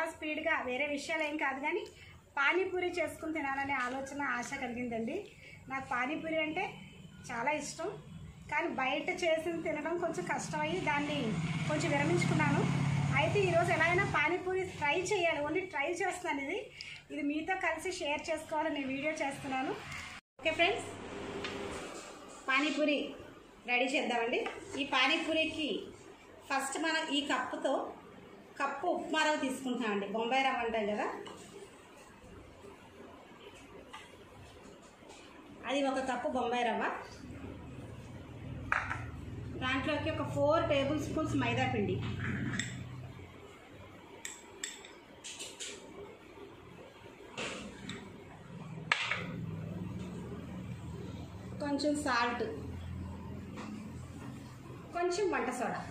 స్పీడ్గా వేరే విషయాలు ఏం కాదు కానీ పానీపూరి చేసుకుని తినాలనే ఆలోచన ఆశ కలిగిందండి నాకు పానీపూరి అంటే చాలా ఇష్టం కానీ బయట చేసి తినడం కొంచెం కష్టమయ్యి దాన్ని కొంచెం విరమించుకున్నాను అయితే ఈరోజు ఎలా అయినా పానీపూరి ట్రై చేయాలి ఓన్లీ ట్రై చేస్తున్నాను ఇది ఇది మీతో కలిసి షేర్ చేసుకోవాలని వీడియో చేస్తున్నాను ఓకే ఫ్రెండ్స్ పానీపూరి రెడీ చేద్దామండి ఈ పానీపూరికి ఫస్ట్ మనం ఈ కప్పుతో కప్పు ఉప్మా రవ్వ తీసుకుంటున్నామండి బొంబాయి రవ్వ అంటాం కదా అది ఒక కప్పు బొంబాయి రవ్వ దాంట్లోకి ఒక ఫోర్ టేబుల్ స్పూన్స్ మైదా పిండి కొంచెం సాల్ట్ కొంచెం వంట సోడా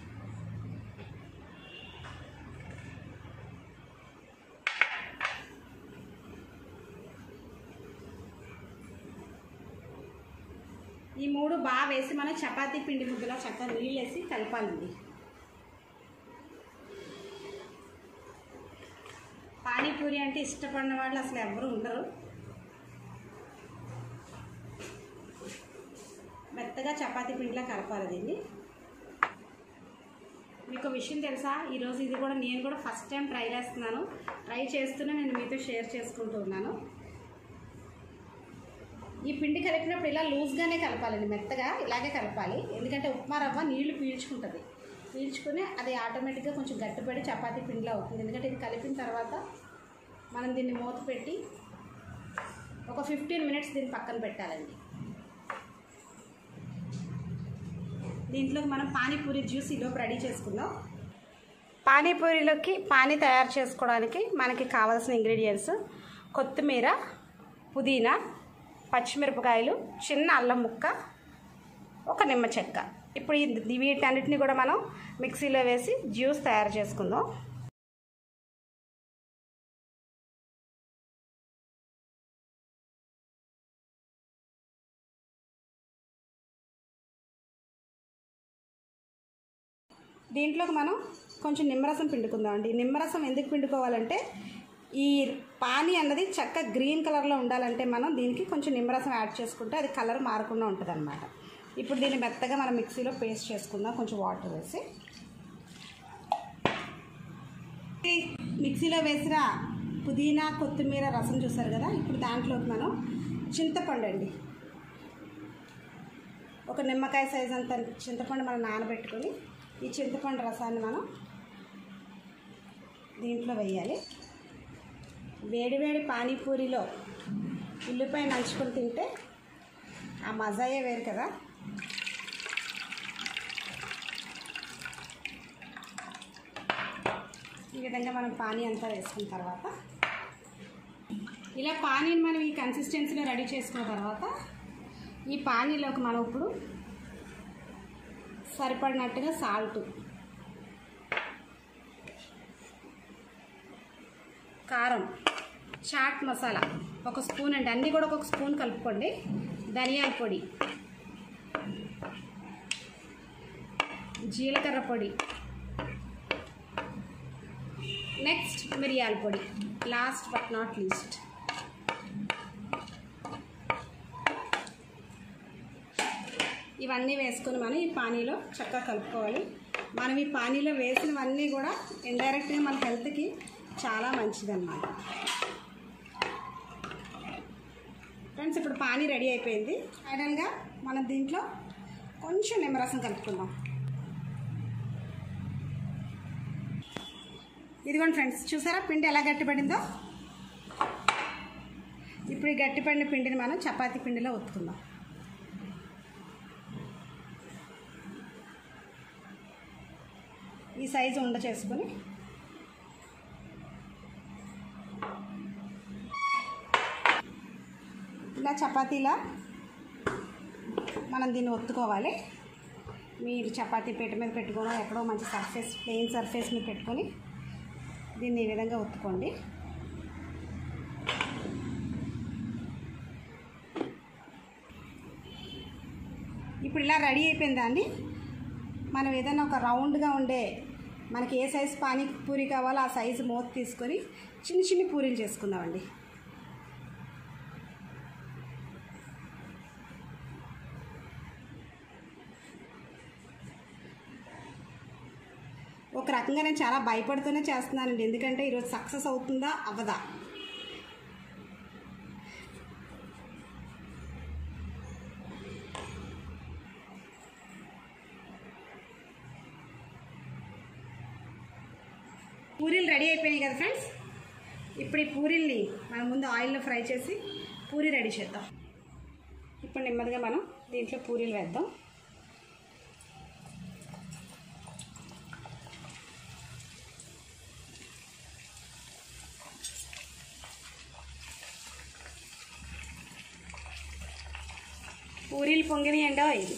ఈ మూడు బాగా వేసి మనం చపాతీ పిండి ముద్దలో చక్కగా నీళ్ళు వేసి కలపాలండి పానీపూరి అంటే ఇష్టపడిన వాళ్ళు అసలు ఎవరు ఉండరు మెత్తగా చపాతీ పిండిలో కలపాలి దీన్ని మీకు ఒక విషయం తెలుసా ఈరోజు ఇది కూడా నేను కూడా ఫస్ట్ టైం ట్రై చేస్తున్నాను ట్రై చేస్తూనే నేను మీతో షేర్ చేసుకుంటూ ఉన్నాను ఈ పిండి కలిపినప్పుడు ఇలా లూజ్గానే కలపాలండి మెత్తగా ఇలాగే కలపాలి ఎందుకంటే ఉప్మా రవ్వ నీళ్లు పీల్చుకుంటుంది పీల్చుకుని అది ఆటోమేటిక్గా కొంచెం గట్టిపడి చపాతీ పిండిలో అవుతుంది ఎందుకంటే ఇది కలిపిన తర్వాత మనం దీన్ని మూత పెట్టి ఒక ఫిఫ్టీన్ మినిట్స్ దీన్ని పక్కన పెట్టాలండి దీంట్లోకి మనం పానీపూరి జ్యూస్ ఈలోపు రెడీ చేసుకుందాం పానీపూరిలోకి పానీ తయారు చేసుకోవడానికి మనకి కావాల్సిన ఇంగ్రీడియంట్స్ కొత్తిమీర పుదీనా పచ్చిమిరపకాయలు చిన్న అల్లం ముక్క ఒక నిమ్మ చెక్క ఇప్పుడు ఈ- వీటన్నిటిని కూడా మనం మిక్సీలో వేసి జ్యూస్ తయారు చేసుకుందాం దీంట్లోకి మనం కొంచెం నిమ్మరసం పిండుకుందాం అండి నిమ్మరసం ఎందుకు పిండుకోవాలంటే ఈ పానీ అన్నది చక్క గ్రీన్ కలర్లో ఉండాలంటే మనం దీనికి కొంచెం నిమ్మరసం యాడ్ చేసుకుంటే అది కలర్ మారకుండా ఉంటుంది అనమాట ఇప్పుడు దీన్ని మెత్తగా మనం మిక్సీలో పేస్ట్ చేసుకుందాం కొంచెం వాటర్ వేసి ఈ మిక్సీలో వేసిన పుదీనా కొత్తిమీర రసం చూసారు కదా ఇప్పుడు దాంట్లోకి మనం చింతపండు అండి ఒక నిమ్మకాయ సైజ్ అంత చింతపండు మనం నానబెట్టుకొని ఈ చింతపండు రసాన్ని మనం దీంట్లో వేయాలి వేడివేడి పానీపూరిలో ఉల్లిపాయ నంచుకొని తింటే ఆ మజాయే వేరు కదా ఈ విధంగా మనం పానీ అంతా వేసుకున్న తర్వాత ఇలా పానీని మనం ఈ కన్సిస్టెన్సీలో రెడీ చేసుకున్న తర్వాత ఈ పానీలోకి మనం ఇప్పుడు సరిపడినట్టుగా సాల్ట్ కారం చాట్ మసాలా ఒక స్పూన్ అండి అన్నీ కూడా ఒక స్పూన్ కలుపుకోండి ధనియాల పొడి జీలకర్ర పొడి నెక్స్ట్ మిరియాల పొడి లాస్ట్ బట్ నాట్ లీస్ట్ ఇవన్నీ వేసుకొని మనం ఈ పానీలో చక్కగా కలుపుకోవాలి మనం ఈ పానీలో వేసినవన్నీ కూడా ఇండైరెక్ట్గా మన హెల్త్కి చాలా మంచిదన్నమాట ఫ్రెండ్స్ ఇప్పుడు పానీ రెడీ అయిపోయింది ఫైనల్గా మనం దీంట్లో కొంచెం నిమ్మరసం కలుపుకుందాం ఇదిగోండి ఫ్రెండ్స్ చూసారా పిండి ఎలా గట్టిపడిందో ఇప్పుడు ఈ గట్టిపడిన పిండిని మనం చపాతీ పిండిలో ఒత్తుకుందాం ఈ సైజు ఉండ చేసుకొని ఇలా చపాతీలా మనం దీన్ని ఒత్తుకోవాలి మీరు చపాతీ పీట మీద పెట్టుకోవడం ఎక్కడో మంచి సర్ఫేస్ ప్లెయిన్ సర్ఫేస్ మీద పెట్టుకొని దీన్ని ఈ విధంగా ఒత్తుకోండి ఇప్పుడు ఇలా రెడీ అయిపోయిందా అండి మనం ఏదైనా ఒక రౌండ్గా ఉండే మనకి ఏ సైజు పానీ పూరి కావాలో ఆ సైజు మూత తీసుకొని చిన్న చిన్న పూరీలు చేసుకుందామండి ఒక రకంగా నేను చాలా భయపడుతూనే చేస్తున్నానండి ఎందుకంటే ఈరోజు సక్సెస్ అవుతుందా అవ్వదా పూరీలు రెడీ అయిపోయినాయి కదా ఫ్రెండ్స్ ఇప్పుడు ఈ పూరీల్ని మనం ముందు ఆయిల్లో ఫ్రై చేసి పూరి రెడీ చేద్దాం ఇప్పుడు నెమ్మదిగా మనం దీంట్లో పూరీలు వేద్దాం పూరీలు పొంగినాయండో ఇది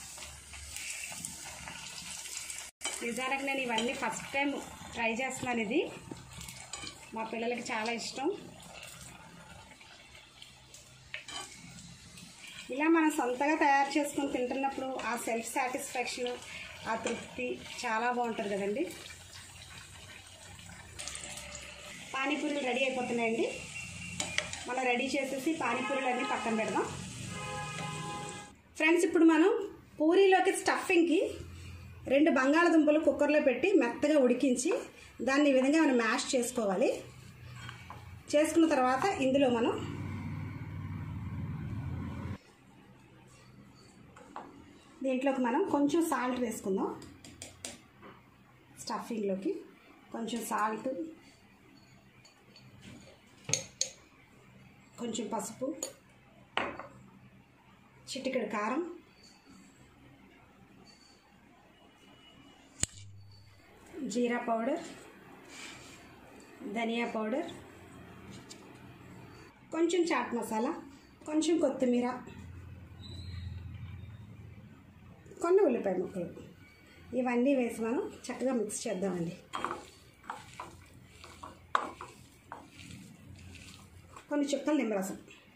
నిజానికి నేను ఇవన్నీ ఫస్ట్ టైం ట్రై చేస్తున్నాను ఇది మా పిల్లలకి చాలా ఇష్టం ఇలా మనం సొంతగా తయారు చేసుకొని తింటున్నప్పుడు ఆ సెల్ఫ్ సాటిస్ఫాక్షన్ ఆ తృప్తి చాలా బాగుంటుంది కదండి పానీపూరీలు రెడీ అయిపోతున్నాయండి మనం రెడీ చేసేసి పానీపూరీలు అన్నీ పక్కన పెడదాం ఫ్రెండ్స్ ఇప్పుడు మనం పూరీలోకి స్టఫింగ్కి రెండు బంగాళదుంపలు కుక్కర్లో పెట్టి మెత్తగా ఉడికించి దాన్ని ఈ విధంగా మనం మ్యాష్ చేసుకోవాలి చేసుకున్న తర్వాత ఇందులో మనం దీంట్లోకి మనం కొంచెం సాల్ట్ వేసుకుందాం స్టఫింగ్లోకి కొంచెం సాల్ట్ కొంచెం పసుపు చిటికెడు కారం జీరా పౌడర్ ధనియా పౌడర్ కొంచెం చాట్ మసాలా కొంచెం కొత్తిమీర కొన్ని ఉల్లిపాయ ముక్కలు ఇవన్నీ వేసి మనం చక్కగా మిక్స్ చేద్దామండి కొన్ని చుక్కలు నిమ్మరసం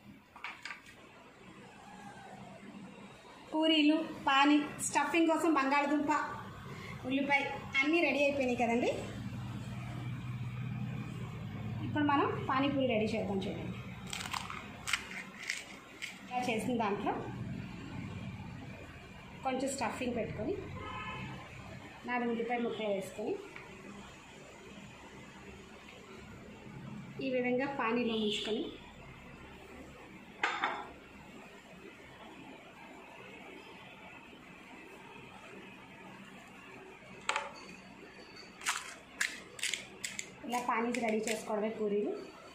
పూరీలు పానీ స్టఫింగ్ కోసం బంగాళదుంప ఉల్లిపాయ అన్నీ రెడీ అయిపోయినాయి కదండి ఇప్పుడు మనం పానీపూరి రెడీ చేద్దాం చూడండి ఇలా చేసిన దాంట్లో కొంచెం స్టఫింగ్ పెట్టుకొని నాలుగు ఉల్లిపాయ ముక్కలు వేసుకొని ఈ విధంగా పానీలో ముంచుకొని ఇలా పానీకి రెడీ చేసుకోవడమే పూరీలు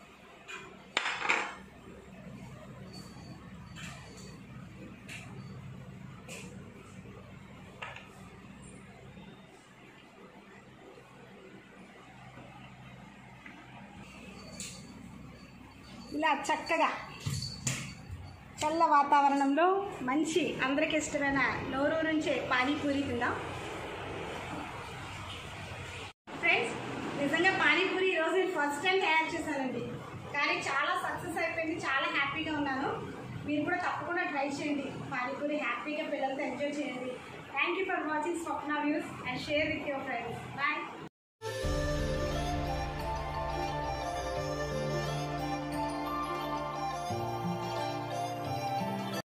ఇలా చక్కగా చల్ల వాతావరణంలో మంచి అందరికి ఇష్టమైన నోరు నుంచే పానీపూరి తిందాం ఫ్రెండ్స్ నిజంగా పానీపూరి ఈరోజు నేను ఫస్ట్ టైం తయారు చేశానండి కానీ చాలా సక్సెస్ అయిపోయింది చాలా హ్యాపీగా ఉన్నాను మీరు కూడా తప్పకుండా ట్రై చేయండి పానీపూరి హ్యాపీగా పిల్లలతో ఎంజాయ్ చేయండి thank you for watching Swapna views and share with your friends bye